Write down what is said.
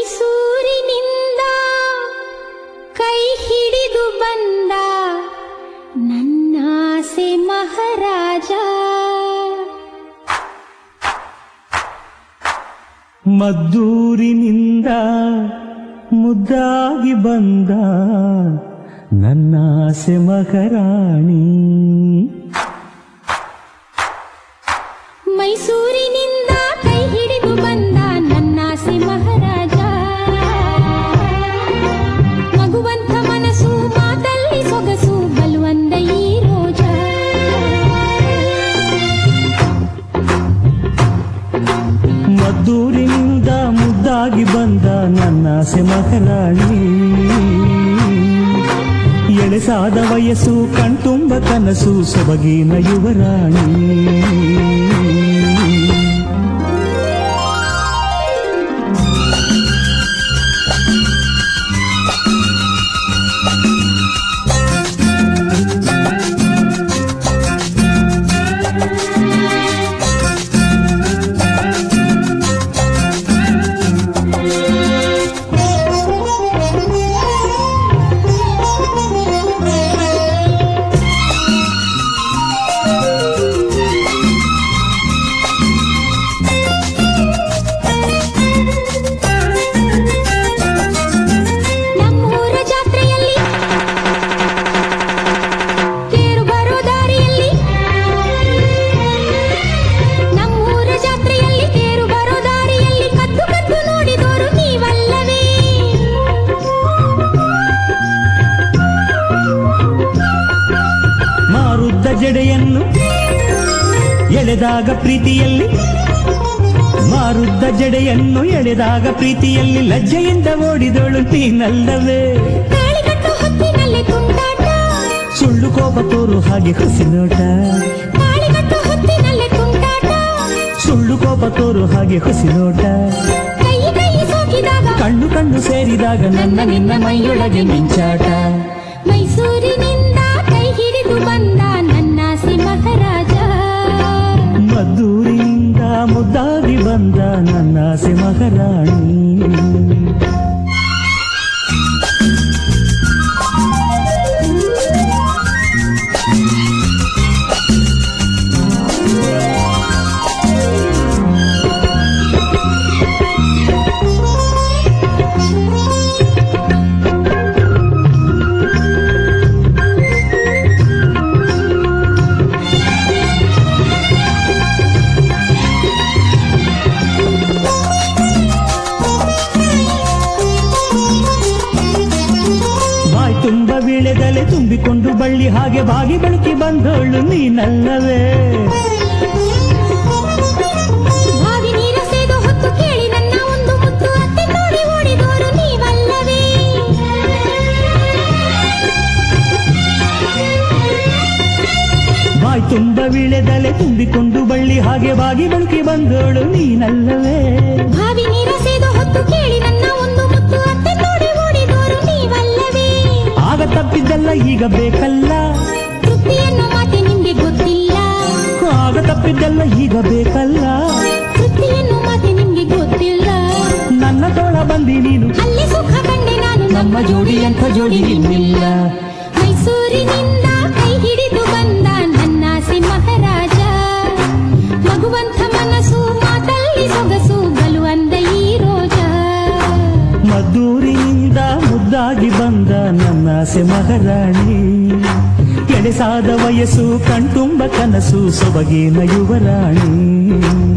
ಮೈಸೂರಿನಿಂದ ಕೈ ಹಿಡಿದು ಬಂದ ನನ್ನಾಸೆ ಮಹಾರಾಜ ಮದ್ದೂರಿನಿಂದ ಮುದ್ದಾಗಿ ಬಂದ ನನ್ನಾಸೆ ಮಹಾರಾಣಿ ಮೈಸೂರಿನಿಂದ ಕೈ ಹಿಡಿದು ಬಂದ ನನ್ನಾಸೆ ಮಹಾರಾಜ ಮಗುವಂತ ಮನಸ್ಸು ಮಾತಲ್ಲಿ ಸೊಗಸು ಬಲುವಂದ ಈ ರೋಜ ಮದ್ದೂರಿನಿಂದ ಮುದ್ದಾಗಿ ಬಂದ ನನ್ನಾಸೆ ಮಹಾರಾಣಿ ಎಳೆಸಾದ ವಯಸ್ಸು ಕಣ್ತುಂಬ ಕನಸು ಸೊಬಗಿನ ಯುವರಾಣಿ ನಮ್ಮೂರ ಜಾತ್ರೆಯಲ್ಲಿ ತೇರು ಬರೋ ದಾರಿಯಲ್ಲಿ ನಮ್ಮೂರ ಜಾತ್ರೆಯಲ್ಲಿ ತೇರು ಬರೋ ದಾರಿಯಲ್ಲಿ ಕದ್ದು ಕದ್ದು ನೋಡಿದೋರು ನೀವಲ್ಲವೇ ಮಾರುದ್ದ ಜಡೆಯನ್ನು ಎಳೆದಾಗ ಪ್ರೀತಿಯಲ್ಲಿ ಮಾರುದ್ದ ಜಡೆಯನ್ನು ಎಳೆದಾಗ ಪ್ರೀತಿಯಲ್ಲಿ ಲಜ್ಜೆಯಿಂದ ಓಡಿದಳು ನೀನಲ್ಲವೇ ತಾಳಿಕಟ್ಟು ಹೊತ್ತಿನಲ್ಲಿ ತುಂಟಾಟ ಸುಳ್ಳು ಕೋಪ ತೋರು ಹಾಗೆ ಹುಸಿ ನೋಟ ತಾಳಿಕಟ್ಟು ಹೊತ್ತಿನಲ್ಲಿ ತುಂಟಾಟ ಸುಳ್ಳು ಕೋಪ ತೋರು ಹಾಗೆ ಹುಸಿ ನೋಟ ಕೈ ಕೈ ಸೋಕಿದಾಗ ಕಣ್ಣು ಕಣ್ಣು ಸೇರಿದಾಗ ನನ್ನ ನಿನ್ನ ಮೈಯೊಳಗೆ ಮಿಂಚಾಟ ಮೈಸೂರಿನಿಂದ ಕೈ ಹಿಡಿದು ಬಂದ ನನ್ನಾಸೆ ಮಹಾರಾಜ ಮದ್ದೂರಿಂದ ಮುದ್ದಾಗಿ ಬಂದ ನನ್ನಾಸೆ ಮಹಾರಾಣಿ ಬಾಯ್ ತುಂಬ ವೀಳೆದಲೆ ತುಂಬಿಕೊಂಡು ಬಳ್ಳಿ ಹಾಗೆ ಬಾಗಿ ಬೆಳಕಿ ಬಂದವಳು ನೀನಲ್ಲವೇ ಬಾವಿ ನೀರ ಸೇದು ಹೊತ್ತು ಕೇಳಿ ನನ್ನ ಒಂದು ಮುತ್ತು ಅತ್ತೆ ನೋಡಿ ಓಡಿದೋರು ನೀವಲ್ಲವೇ ಬಾಯ್ ತುಂಬ ವೀಳೆದಲೆ ತುಂಬಿಕೊಂಡು ಬಳ್ಳಿ ಹಾಗೆ ಬಾಗಿ ಬೆಳಕಿ ಬಂದವಳು ನೀನಲ್ಲವೇ ಬಾವಿ ನೀರ ಸೇದು ಹೊತ್ತು ಕೇಳಿ ನನ್ನ ಒಂದು ಮುತ್ತು ಅತ್ತೆ ನೋಡಿ ಓಡಿದೋರು ನೀವಲ್ಲವೇ ಆಗ ತಪ್ಪಿದ್ದಲ್ಲ ಈಗ ಬೇಕಲ್ಲ ತೃಪ್ತಿಯನ್ನು ಮಾತೆ ನಿಮ್ಗೆ ಗೊತ್ತಿಲ್ಲ ಆಗ ತಪ್ಪಿದ್ದಲ್ಲ ಈಗ ಬೇಕಲ್ಲ ತೃಪ್ತಿಯನ್ನು ಮಾತೆ ನಿಮ್ಗೆ ಗೊತ್ತಿಲ್ಲ ನನ್ನ ತೋಳ ಬಂದಿ ನೀನು ಅಲ್ಲಿ ಸುಖ ಕಂಡೆ ನಾನು ನಮ್ಮ ಜೋಡಿ ಅಂತ ಜೋಡಿ ಇನ್ನಿಲ್ಲ ಮೈಸೂರಿನಿಂದ ಕೈ ಹಿಡಿದು ಬಂದ ನನ್ನಾಸೆ ಮಹಾರಾಜ ಮಗುವಂತ ಮನಸ್ಸು ಮಾತಲ್ಲಿ ಸೊಗಸು ಬಲುವಂದ ಈ ರೋಜ ಮದ್ದೂರಿನಿಂದ ಮುದ್ದಾಗಿ ಬಂದ ನನ್ನಾಸೆ ಮಹಾರಾಣಿ ಎಳೆಸಾದ ವಯಸ್ಸು ಕಣ್ತುಂಬ ಕನಸು ಸೊಬಗಿನ ಯುವರಾಣಿ